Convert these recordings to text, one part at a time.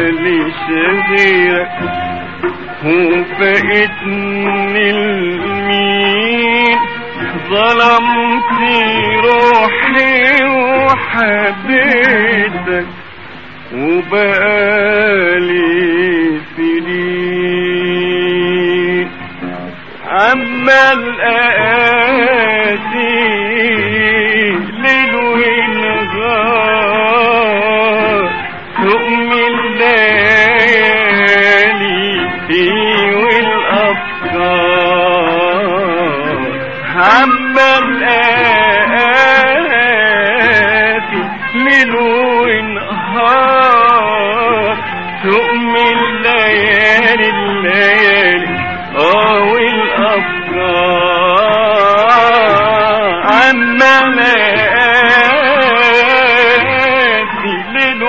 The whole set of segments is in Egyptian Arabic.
ماليش غيرك وفقتني المين ظلمت روحي وحبيتك وبقالي سنين عمال آتي ليل ونهار تؤم الليالي والأفكار عمال آتي ليل ونهار تؤم الليالي الليالي اه والأفكار عمال آتي ليل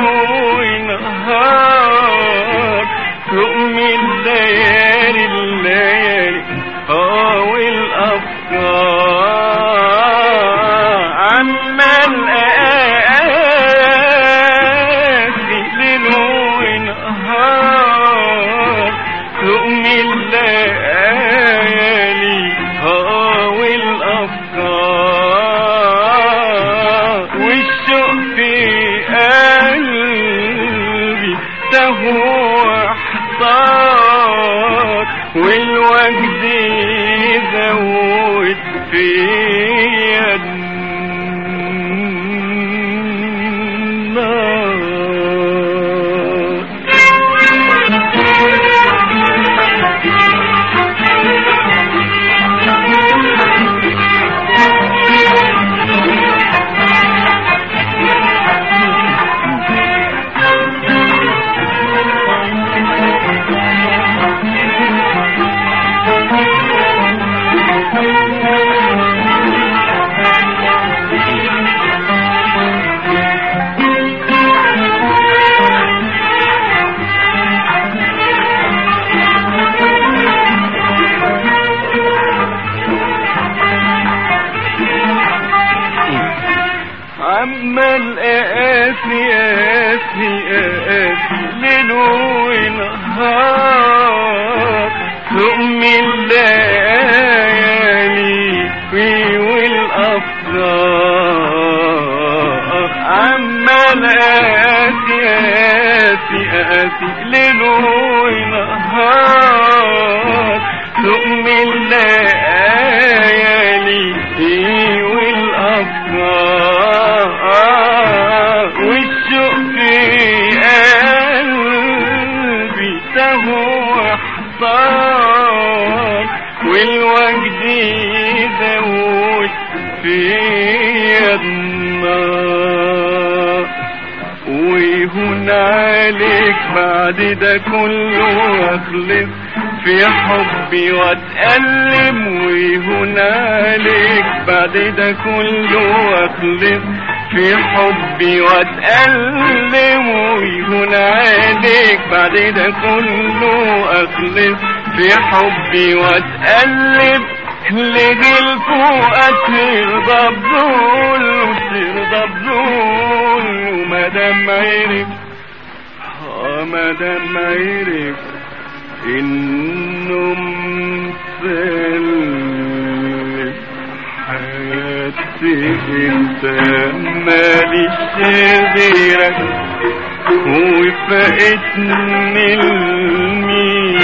ونهار تؤم الليالي الليالي اه والأفكار عمال آتي ليل ونهار تؤم الليالي اه والأفكار والشوق في قلبي تهوى احتار والوجد يزود فيا النار عمال آسي آسي آسي ليل ونهار تؤم الليالي في والأفكار عمال آسي آسي آسي ليل ونهار تؤم الليالي في والأفكار والشوق في قلبي تهوى احتار والوجد يزود في النار ويهون عليك بعد ده كله واخلف في حبي واتألم ويهون عليك بعد ده كله واخلف في حبي واتألم ويهون عليك بعد ده كله اخلف في حبي واتألم لجلكوا ترضى بذول وترضى بذول ومادام عرف اه مادام عرف انه مسلم حياتي انت ماليش غيرك وفقتني المين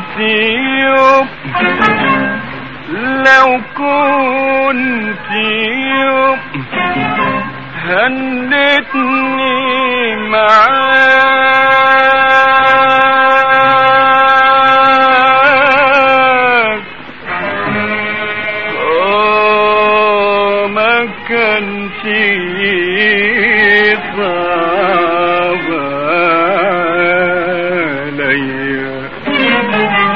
كنت يوم لو كنت يوم هنتني معاك آه، ما كانش صعب عليا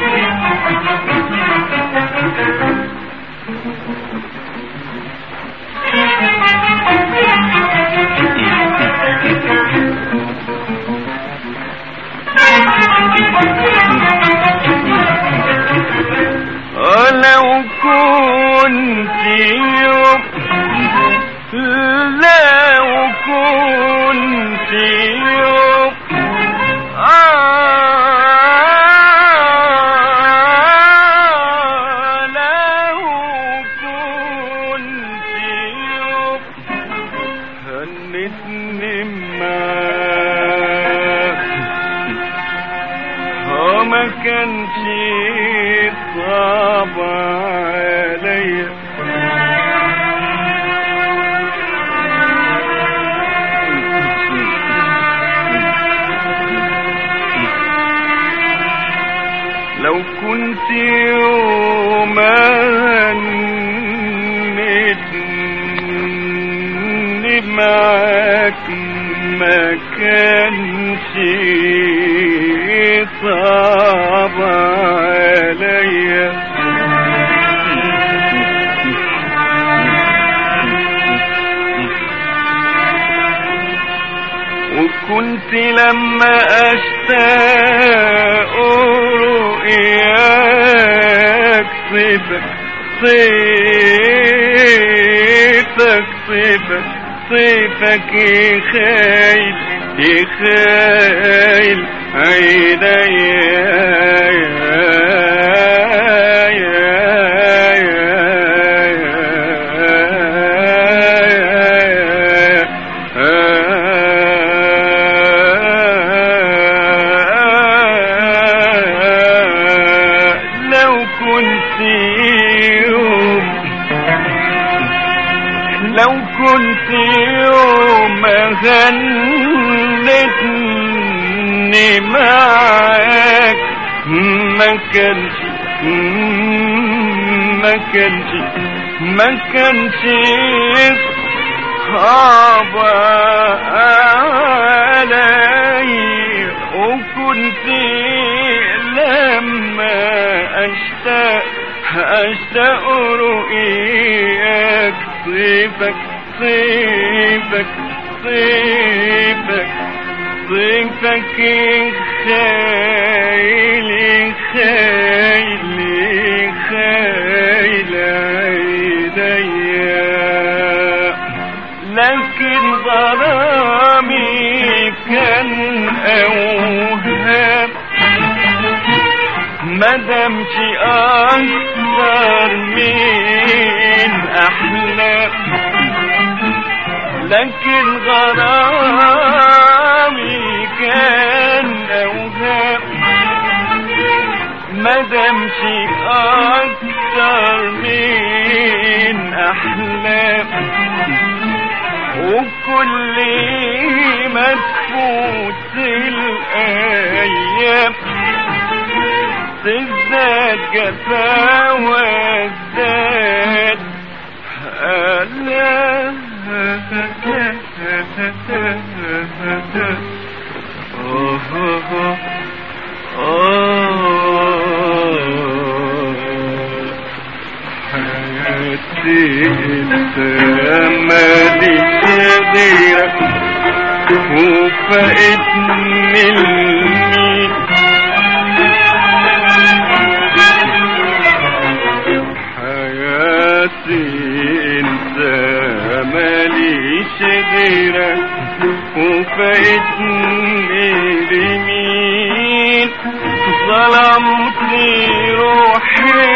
لو كنت يوم لو كنت يوم آه لو كنت يوم هنتني معاك هو ما كانش صعب عليا لو كنت يوم هنتني معاك ما كانش صعب عليا وكنت لما اشتاق رؤياك صيفك صيفك صيفك صيفك يخيل يخيل لو كنت يوم لو كنت يوم غنتني معاك ما كانش ما كانش ما كانش صعب علي وكنت لما اشتاق اشتاق رؤياك صيفك صيفك صيفك صيفك خيل خيل خيل عيديا لكن ظلامي كان اوهام ما دامش اكتر من احلام لكن غرامي كان اوهام ما دامش اكتر من احلام وكل ما تفوت الايام تزداد جفا وازداد ألم حياتي انت ماليش غيرك وفقتني المين حياتي انت ماليش غيرك وفايتني لمين ظلمت روحي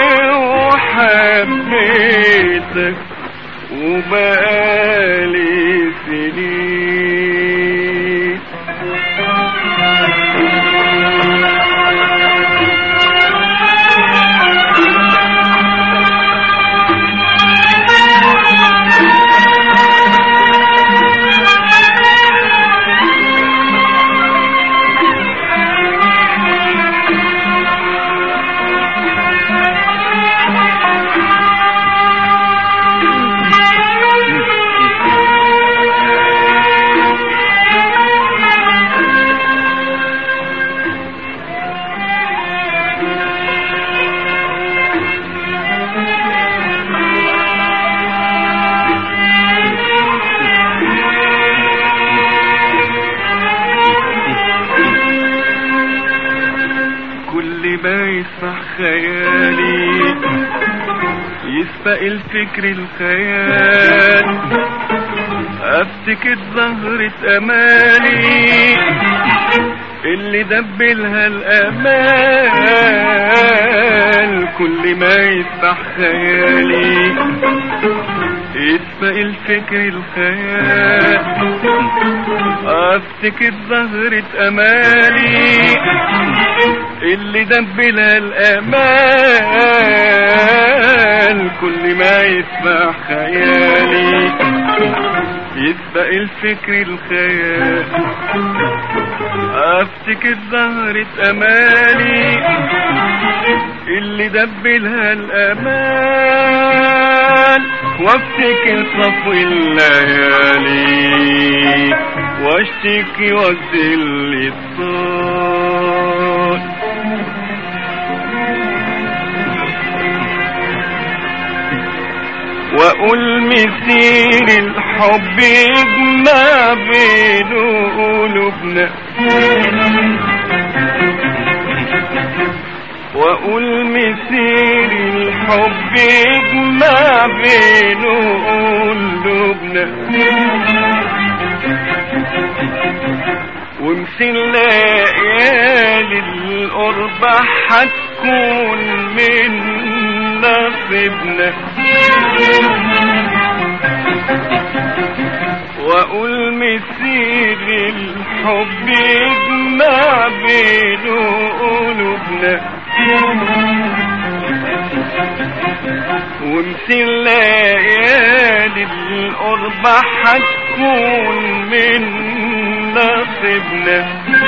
وحبيتك وبقالي سنين كل ما يسمح خيالي يسبق الفكر الخيال افتكر زهرة امالي اللي دبلها الامال كل ما يسبح خيالي يسبق الفكر الخيال افتكر زهرة امالي اللي دبلها الامال كل ما يسبح خيالي يسبق الفكر الخيال افتكر زهرة امالي اللي دبلها الامال وافتكر صفو الليالي واشتكي وازل الصوت واقول مسير الحب يجمع بين قلوبنا واقول مسير الحب يجمع بين قلوبنا ومثل ليالي القرب هتكون من نصيبنا واقول مسير الحب يجمع بين قلوبنا ومثل ليالي القرب هتكون من نصيبنا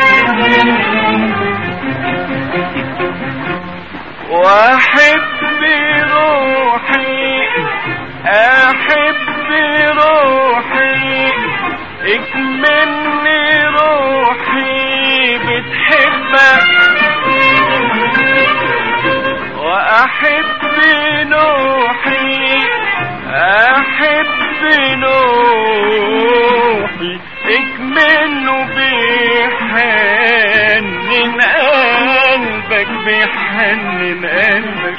واحب روحي احب روحي اكملني روحي بتحبك واحب نوحي احب نوحي اكمله بيحنن قلبك بيحنن قلبك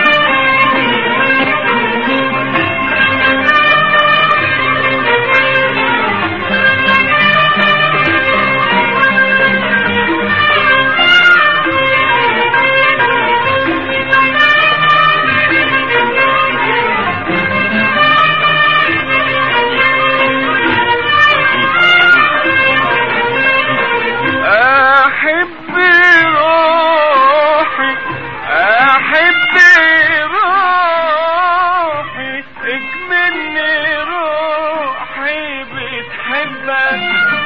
احب روحي احب روحي اكملني روحي بتحبك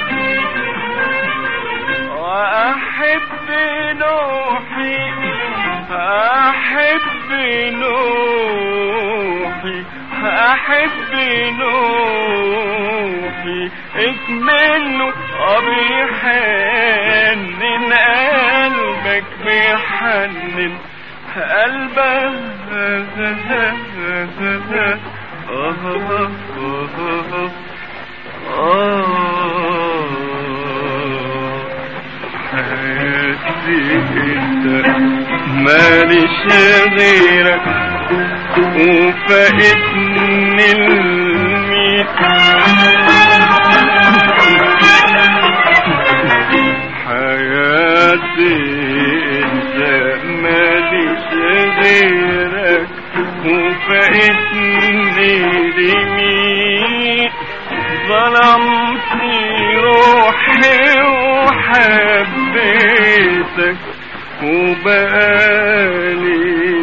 واحب نوحي احب نوحي احب نوحي اكمله بيحنن قلبك بيحنن قلبك حياتي انت ماليش غيرك وفاقتني الميت حياتي انت ماليش غيرك وفاقتني لمين ظلمت روحي وحبيتك وبقالي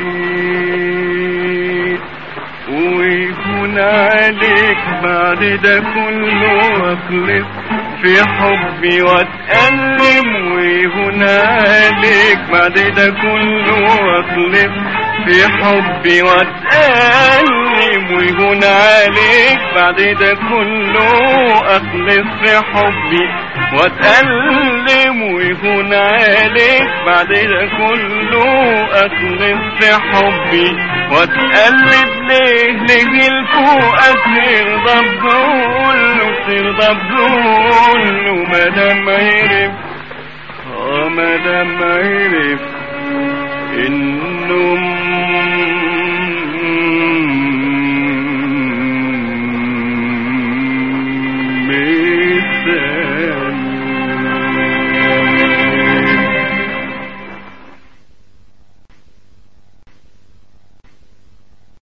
سنين ويكون عليك بعد ده كله واخلص في حبي واتألم ويهون عليك بعد ده كله واخلص في حبي واتألم ويهون عليك بعد ده كله اخلص في حبي واتألم ويهون عليك بعد ده كله اخلص في حبي واتقلب ليه ليه الفوقك ترضى بقوله ترضى بقوله مادام عرف اه مادام عرف إن